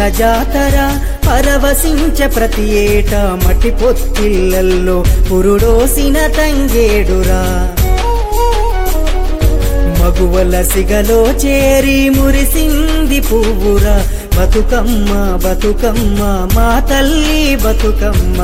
జాతర పరవశించ ప్రతి ఏటా మట్టి పొత్తిళ్ళల్లో పురుడోసిన తంగేడురా మగువల సిగలో చేరి మురిసింది పువ్వురా బతుకమ్మ బతుకమ్మ మా తల్లి బతుకమ్మ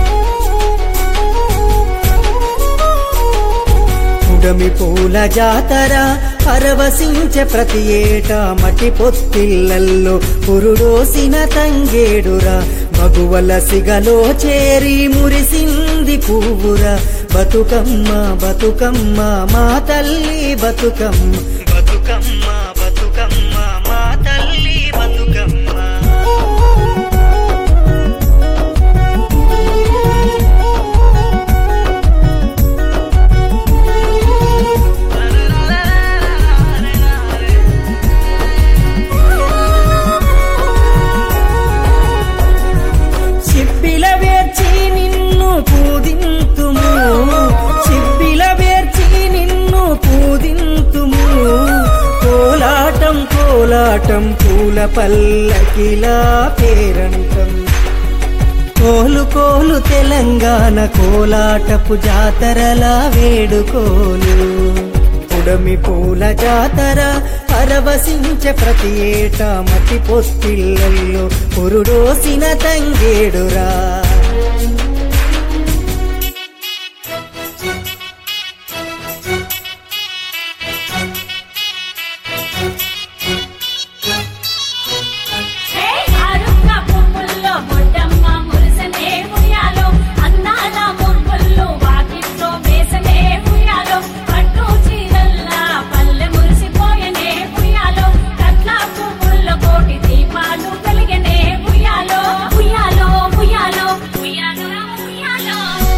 ఉడమి పూల జాతర పరవశించ ప్రతి ఏటా మట్టి పొత్తిళ్ళల్లో పురుడోసిన తంగేడురా మగువల సిగలో చేరి మురిసింది పువ్వురా బతుకమ్మ బతుకమ్మ మా తల్లి బతుకమ్మ బతుకమ్మ బతుకమ్మ మా తల్లి బతుకమ్మ చిప్పిల వేర్చి నిన్ను పూజింతుము చిప్పిల వేర్చి నిన్ను పూజింతుము కోలాటం కోలాటం పూల పల్లకిలా పేరంటం కోలు కోలు తెలంగాణ కోలాటపు జాతరలా వేడుకోలు ఉడమి పూల జాతర పరవశించ ప్రతి ఏటా మట్టి పొత్తిళ్ళల్లో పురుడోసిన తంగేడురా హే అరుణ పువ్వుల్లో బొడ్డమ్మ మురిసనే ఉయ్యాలో అందాల ముగ్గుల్లో వాకిట్లో వేసనే ఉయ్యాలో పట్టు చీరల్లా పల్లె మురిసిపోయనే ఉయ్యాలో కట్ల పువ్వుల్లో కోటి దీపాలు వెలిగనే ఉయ్యాలో ఉయ్యాలో ఉయ్యాలో ఉయ్యాలో ఉయ్యాలో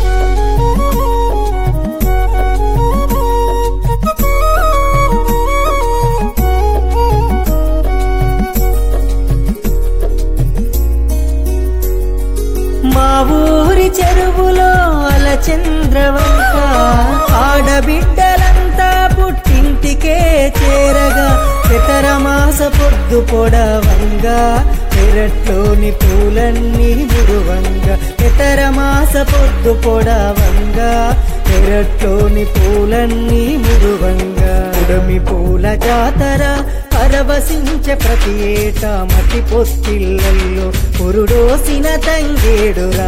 మా ఊరి చెరువులో అలచంద్రవంక ఆడబిడ్డలంతా పుట్టింటికే చేరగా ఇతర మాస పొద్దు పొడవంగా పెరట్లోని పూలన్నీ మురువంగా ఇతర మాస పొద్దు పొడవంగా పెరట్లోని పూలన్నీ మురువంగా ఉడమి పూల జాతర పరవశించ ప్రతి ఏటా మట్టి పొత్తిళ్ళల్లో పురుడోసిన తంగేడురా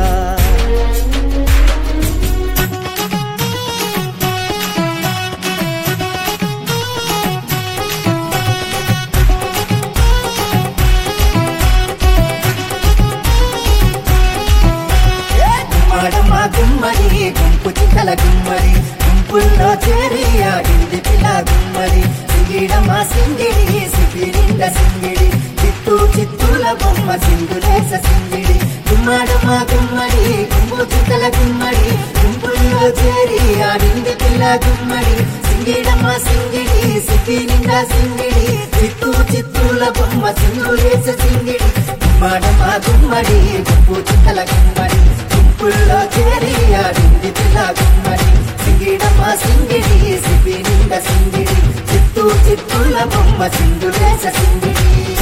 గుమ్మడమ్మ గుమ్మడి గుంపు చుక్కల గుమ్మడి గుంపుల్లో చేరి ఆడింది పిల్ల గుమ్మడి సింగిడమ్మ సింగిడి సిపిరిండ సింగిడి చిత్తూ చిత్తూల బొమ్మ సింగులేస సింగిడి గుమ్మడమ్మ గుమ్మడి గుంపు చుక్కల గుమ్మడి గుంపుల్లో చేరి ఆడింది పిల్ల గుమ్మడి సింగిడమ్మ సింగిడి సిపిరిండ సింగిడి చిత్తూ చిత్తూల బొమ్మ సింగులేస సింగిడి గుమ్మడమ్మ గుమ్మడి గుంపు చుక్కల గుమ్మడి గుంపుల్లో చేరి ఆడింది పిల్ల గుమ్మడి సింగిడమ్మ సింగిడి సిపి నిండ సింగిడి చిత్తూ చిత్తూల బొమ్మ సింగులేస సింగిడి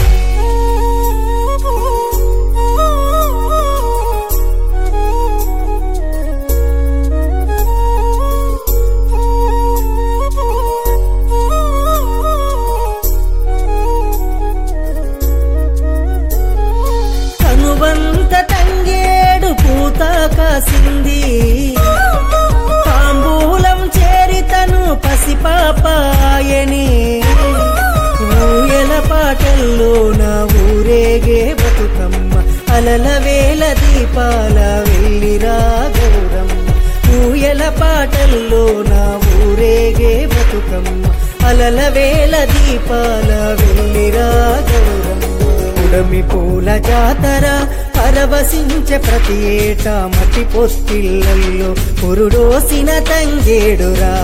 కనువంత తంగేడు పూత కాసింది తాంబూలం చేరితను పసిపాపాయని ఊయల పాటల్లో నా ఊరేగే బతుకమ్మ అలల వేల దీపాల వెళ్ళిరా గౌరమ్మ ఊయల పాటల్లో నా ఊరేగే బతుకమ్మ అలల వేల దీపాల వెళ్ళిరా గౌరమ్మ ఉడమి పూల జాతర పరవశించ ప్రతి ఏటా మట్టి పొత్తిళ్ళల్లో పురుడోసిన తంగేడురా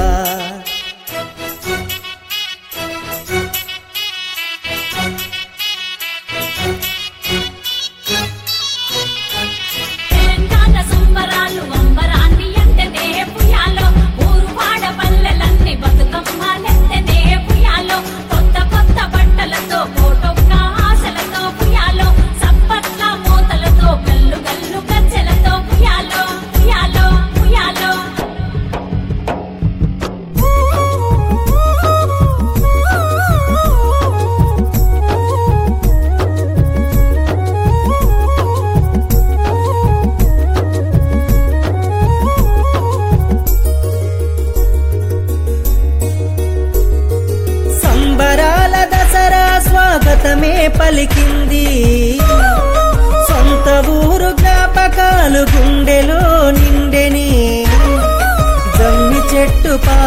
తెలంగాణ సంబరాలు అంబరాన్ని ఎంటనే పుయాలో ఊరు వాడ పల్లెలన్నీ బతుకమ్మ నెత్తనే పుయాలో కొత్త కొత్త బట్టలతో కోటొక్క ఆశలతో పుయాలో సప్ప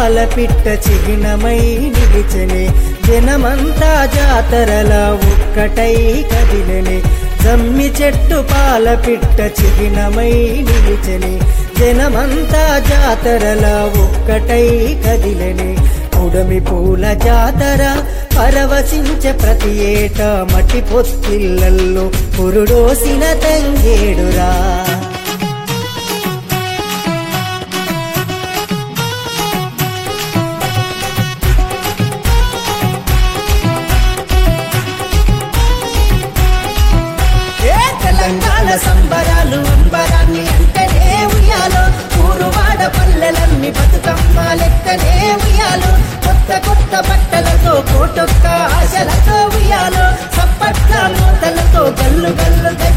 పాల పిట్ట చిగినమై నిలిచెనే జనమంతా జాతరలా ఒక్కటై కదిలెనే జమ్మి చెట్టు పాల పిట్ట చిగినమై నిలిచెనే జనమంతా జాతరలా ఒక్కటై కదిలెనే ఉడమి పూల జాతర పరవశించే ప్రతి ఏటా మట్టి పొత్తిళ్ళల్లో పురుడోసిన తంగేడురా ఏ తెలంగాణ సంబరాలు అంబరాన్ని అంటేనే ఉయ్యాలో ఊరువాడ పల్లెలన్నీ బతుకమ్మ లెక్కనే ఉయ్యాలో కొత్త కొత్త బట్టలతో కోటొక్క ఆశలతో ఉయ్యాలో సప్పట్ల మూతలతో గల్లు గల్లు